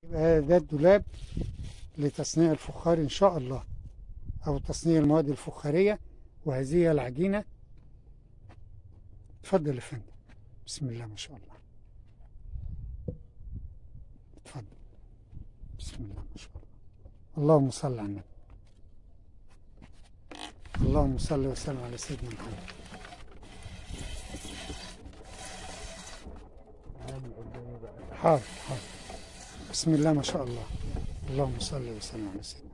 يبقى ده الدولاب لتصنيع الفخار إن شاء الله أو تصنيع المواد الفخارية وهذه هي العجينة اتفضل يا فندم بسم الله ما شاء الله اتفضل بسم الله ما شاء الله اللهم صل على النبي اللهم صل وسلم على سيدنا محمد حاضر حاضر بسم الله ما شاء الله اللهم صل وسلم على سيدنا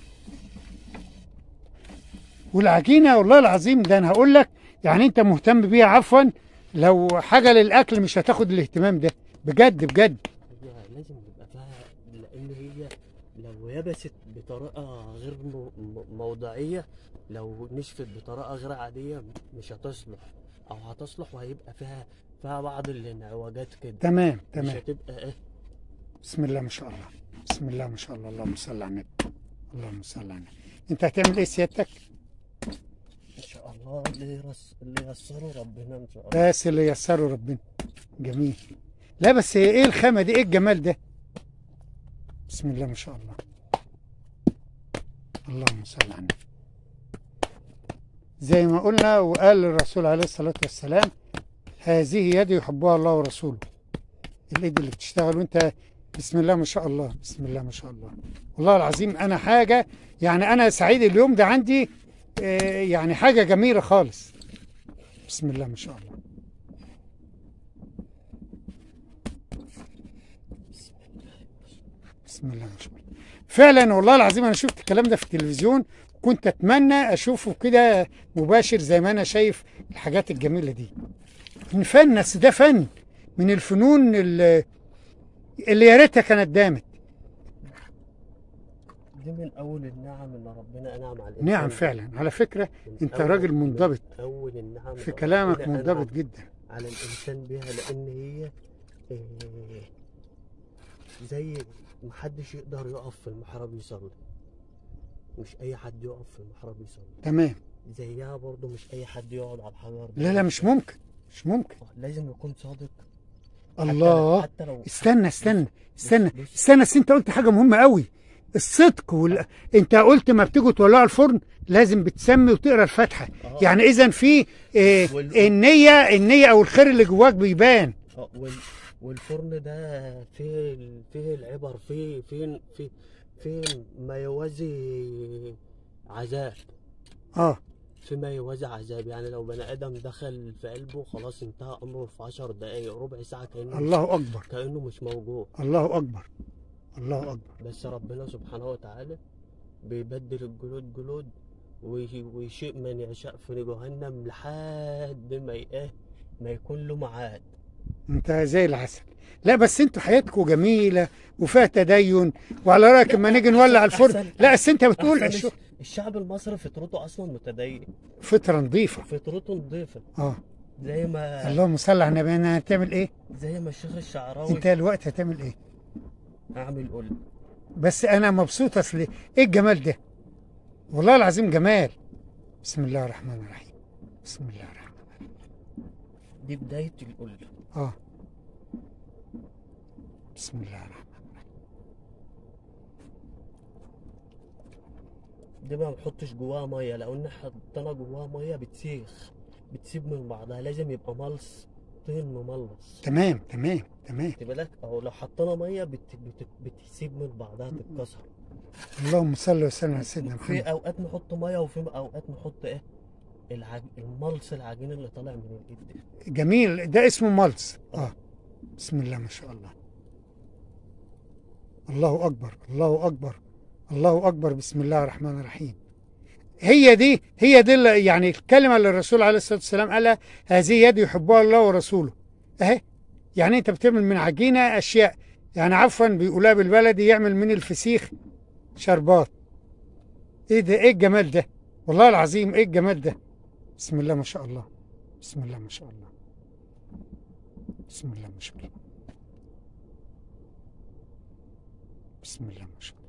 والعجينه والله العظيم ده انا هقول لك يعني انت مهتم بيها عفوا لو حاجه للاكل مش هتاخد الاهتمام ده بجد بجد هي لازم يبقى فيها لان هي لو يبست بطريقه غير م- م- موضعيه لو نشفت بطريقه غير عاديه مش هتصلح او هتصلح وهيبقى فيها فيها بعض الانعوجات كده تمام مش تمام هتبقى ايه بسم الله ما شاء الله بسم الله ما شاء الله اللهم صل على النبي اللهم صل على النبي انت هتعمل ايه سيادتك ان شاء الله اللي يرس... اللي ييسره ربنا ان شاء الله بس اللي يسره ربنا جميل لا بس ايه الخامه دي ايه الجمال ده بسم الله ما شاء الله اللهم صل على النبي زي ما قلنا وقال الرسول عليه الصلاه والسلام هذه يد يحبها الله ورسوله الايد اللي بتشتغل وانت بسم الله ما شاء الله بسم الله ما شاء الله والله العظيم انا حاجه يعني انا سعيد اليوم ده عندي آه، يعني حاجه جميله خالص بسم الله ما شاء الله بسم الله ما شاء الله فعلا والله العظيم انا شفت الكلام ده في التلفزيون كنت اتمنى اشوفه كده مباشر زي ما انا شايف الحاجات الجميله دي نفنس ده فن من الفنون اللي, اللي يا ريتها كانت دامت دي من اول النعم ان ربنا انعم على الانسان نعم فعلا على فكره من انت أول- راجل من منضبط اول النعم في اللي كلامك ربنا منضبط أنعم جدا على الانسان بيها لان هي إيه، زي محدش يقدر يقف في المحراب يصلي مش اي حد يقف في المحراب يصلي تمام زيها برضه مش اي حد يقعد على الحجر لا لا مش ممكن مش ممكن لازم يكون صادق حتى لو- الله حتى لو استنى استنى استنى بص. استنى بس انت قلت حاجه مهمه قوي الصدق وال... انت قلت ما بتيجوا تولعوا الفرن لازم بتسمي وتقرا الفاتحه آه. يعني اذا في اه وال- النيه النيه او الخير اللي جواك بيبان آه، وال- والفرن ده فيه ال- فيه العبر فيه فيه فيه فيه ما يوازي عذاب اه في ما يوازي عذاب يعني لو بني ادم دخل في قلبه خلاص انتهى امره في عشر دقايق ربع ساعه كانه الله اكبر كانه مش موجود الله اكبر الله اكبر بس ربنا سبحانه وتعالى بيبدل الجلود جلود وي- ويشيء من يشاء في جهنم لحد ما ي- ايه ما يكون له ميعاد انت زي العسل لا بس انتوا حياتكم جميله وفيها تدين وعلى رايك اما نيجي نولع الفرن أحسن- لا بس انت بتقول أحسن الشو- الش- الشعب المصري فطرته اصلا متدين فطره نظيفه فطرته نظيفه اه زي ما اللهم صل على النبي انا هتعمل ايه زي ما الشيخ الشعراوي انت الوقت هتعمل ايه اعمل قول بس انا مبسوط اصل ايه الجمال ده والله العظيم جمال بسم الله الرحمن الرحيم بسم الله الرحمن الرحيم دي بدايه القول اه بسم الله الرحمن الرحيم دي ما بنحطش جواها ميه لو ان حطينا جواها ميه بتسيخ بتسيب من بعضها لازم يبقى ملص طين مملص تمام تمام تمام خد بالك اهو لو حطينا ميه بت... بت... بتسيب من بعضها تتكسر اللهم صل وسلم على سيدنا في محمد اوقات نحط ميه وفي اوقات نحط ايه العج... الملص العجين اللي طالع من الايد دي جميل ده اسمه ملص اه بسم الله ما شاء الله الله اكبر الله اكبر الله اكبر بسم الله الرحمن الرحيم هي دي هي دي اللي- يعني الكلمه اللي الرسول عليه الصلاه والسلام قالها هذه يد يحبها الله ورسوله اهي يعني انت بتعمل من عجينه اشياء يعني عفوا بيقولها بالبلدي يعمل من الفسيخ شربات ايه ده ايه الجمال ده والله العظيم ايه الجمال ده بسم الله ما شاء الله بسم الله ما شاء الله بسم الله ما شاء الله بسم الله ما شاء الله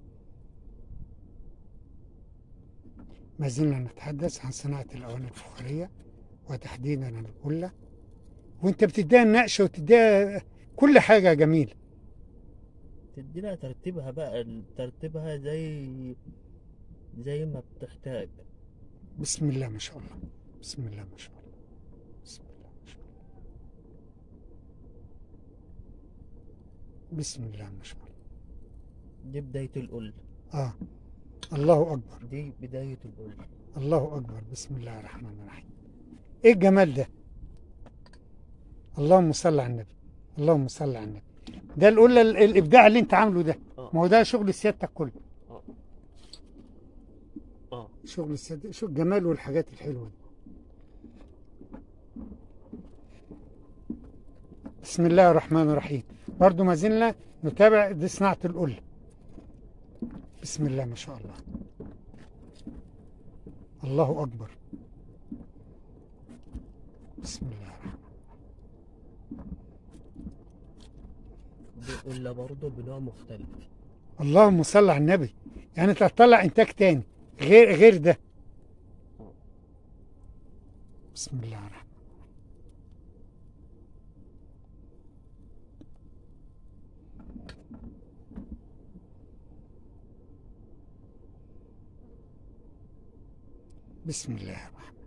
ما زلنا نتحدث عن صناعة الأواني الفخارية وتحديدا القلة وانت بتديها النقشة وتديها كل حاجة جميلة تدينا ترتيبها بقى ترتيبها زي زي ما بتحتاج بسم الله ما شاء الله بسم الله ما شاء الله بسم الله ما شاء الله بسم الله ما شاء الله دي بداية القل اه الله اكبر دي بداية القل الله اكبر بسم الله الرحمن الرحيم ايه الجمال ده اللهم صل على النبي اللهم صل على النبي ده القله ال- الابداع اللي انت عامله ده اه ما هو ده شغل سيادتك كله اه اه شغل السيادة شو الجمال والحاجات الحلوه دي بسم الله الرحمن الرحيم برضو ما زلنا نتابع دي صناعة القلة بسم الله ما شاء الله الله أكبر بسم الله الرحمن دي قلة برضه بنوع مختلف اللهم صل على النبي يعني انت هتطلع انتاج تاني غير غير ده بسم الله الرحمن بسم الله الرحمن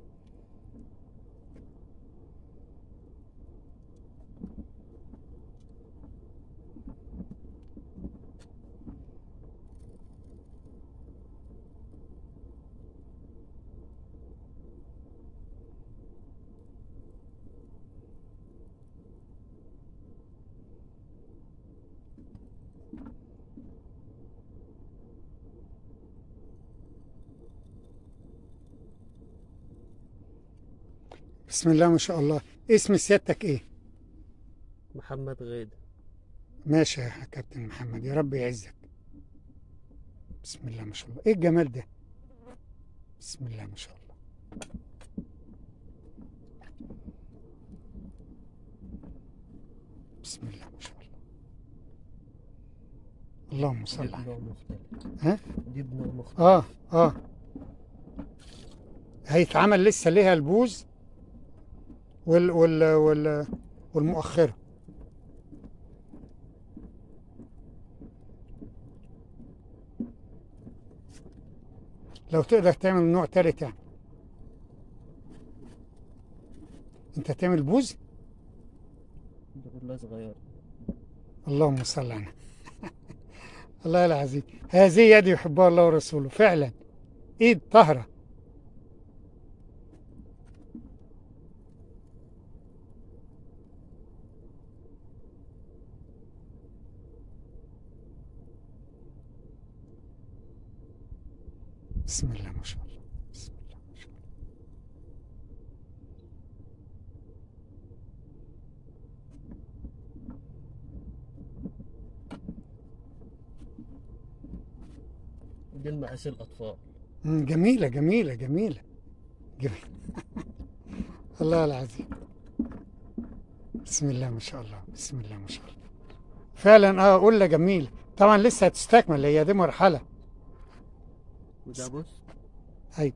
بسم الله ما شاء الله اسم سيادتك ايه محمد غيد ماشي يا كابتن محمد يا رب يعزك بسم الله ما شاء الله ايه الجمال ده بسم الله ما شاء الله بسم الله ما شاء الله اللهم دي صل على بنوع مختلف ها دي بنوع مختلف اه اه هيتعمل لسه ليها البوز وال وال وال والمؤخره لو تقدر تعمل نوع تالت يعني انت تعمل بوز دي قلة صغيرة اللهم صل على النبي. الله العظيم هذه يد يحبها الله ورسوله فعلا ايد طهره بسم الله ما شاء الله بسم الله ما شاء الله دي المقاس الأطفال مم، جميلة جميلة جميلة جميلة الله العظيم بسم الله ما شاء الله بسم الله ما شاء الله فعلا اه قلة جميلة طبعا لسه هتستكمل هي دي مرحلة وده بص ايوه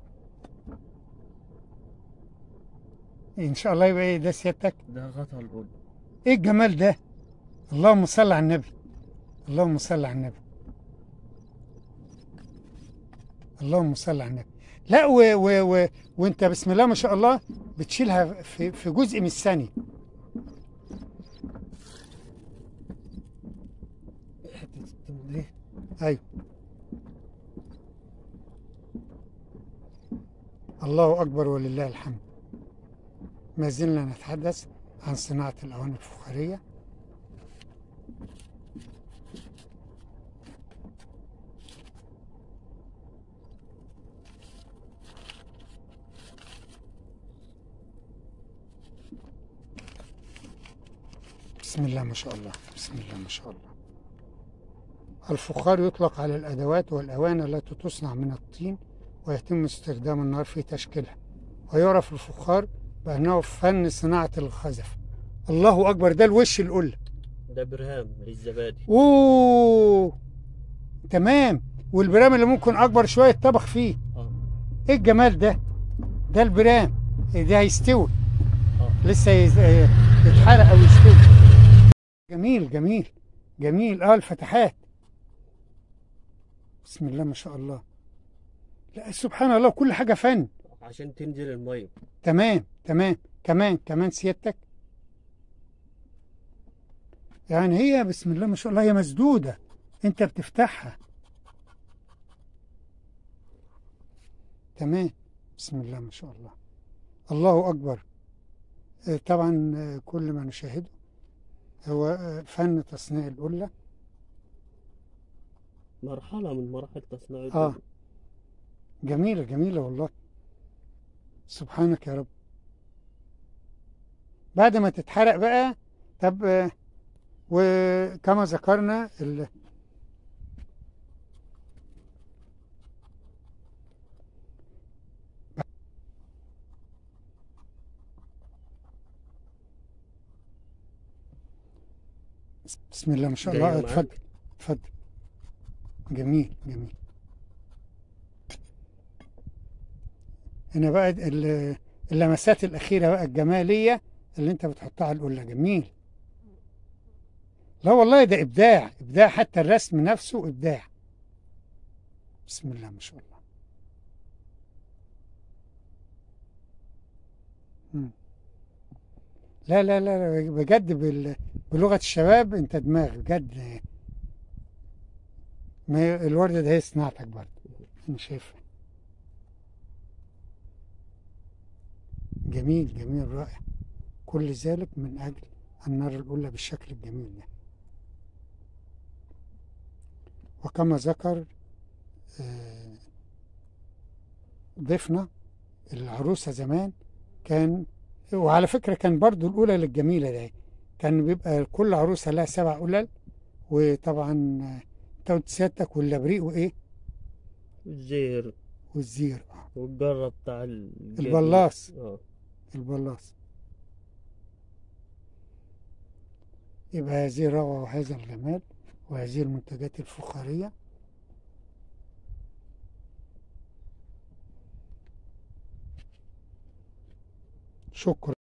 ان شاء الله يبقى ايه ده سيادتك ده غطا القلة ايه الجمال ده اللهم صل على النبي اللهم صل على النبي اللهم صل على النبي لا و و و وانت بسم الله ما شاء الله بتشيلها في في جزء من الثانيه حتة التم دي ايوه الله اكبر ولله الحمد ما زلنا نتحدث عن صناعه الاواني الفخاريه بسم الله ما شاء الله بسم الله ما شاء الله الفخار يطلق على الأدوات والأواني التي تصنع من الطين ويتم استخدام النار في تشكيلها ويعرف الفخار بأنه فن صناعة الخزف الله أكبر ده الوش القلة ده برهام للزبادي أوه تمام والبرام اللي ممكن أكبر شوية طبخ فيه اه إيه الجمال ده ده البرام ده هيستوي اه لسه يز- يتحرق أو يستوي جميل جميل جميل اه الفتحات بسم الله ما شاء الله لا سبحان الله كل حاجة فن عشان تنزل الميه تمام تمام كمان كمان سيادتك يعني هي بسم الله ما شاء الله هي مسدودة انت بتفتحها تمام بسم الله ما شاء الله الله أكبر آه، طبعا آه، كل ما نشاهده هو آه، فن تصنيع القلة مرحله من مراحل تصنيع آه. الدنيا. جميلة جميلة والله سبحانك يا رب بعد ما تتحرق بقى طب آه، وكما ذكرنا ال... بسم الله ما شاء الله جاية اتفضل معاك؟ اتفضل جميل جميل هنا بقى ال- اللمسات الأخيرة بقى الجمالية اللي أنت بتحطها على القلة جميل لا والله ده إبداع إبداع حتى الرسم نفسه إبداع بسم الله ما شاء الله مم. لا لا لا لا، بجد بال- بلغة الشباب أنت دماغ بجد ما الوردة ده هي صناعتك برضه أنا شايفها جميل جميل رائع كل ذلك من أجل أن نرى الأولى بالشكل الجميل ده وكما ذكر آه، ضيفنا العروسة زمان كان وعلى فكرة كان برضو الأولى الجميلة ده كان بيبقى كل عروسة لها سبع قلل وطبعا آه، توت سيادتك واللبريق وإيه الزير والزير آه. والجرة بتاع الجبل. البلاص. اه البلاص يبقى هذه الروعة وهذا الجمال وهذه المنتجات الفخارية شكرا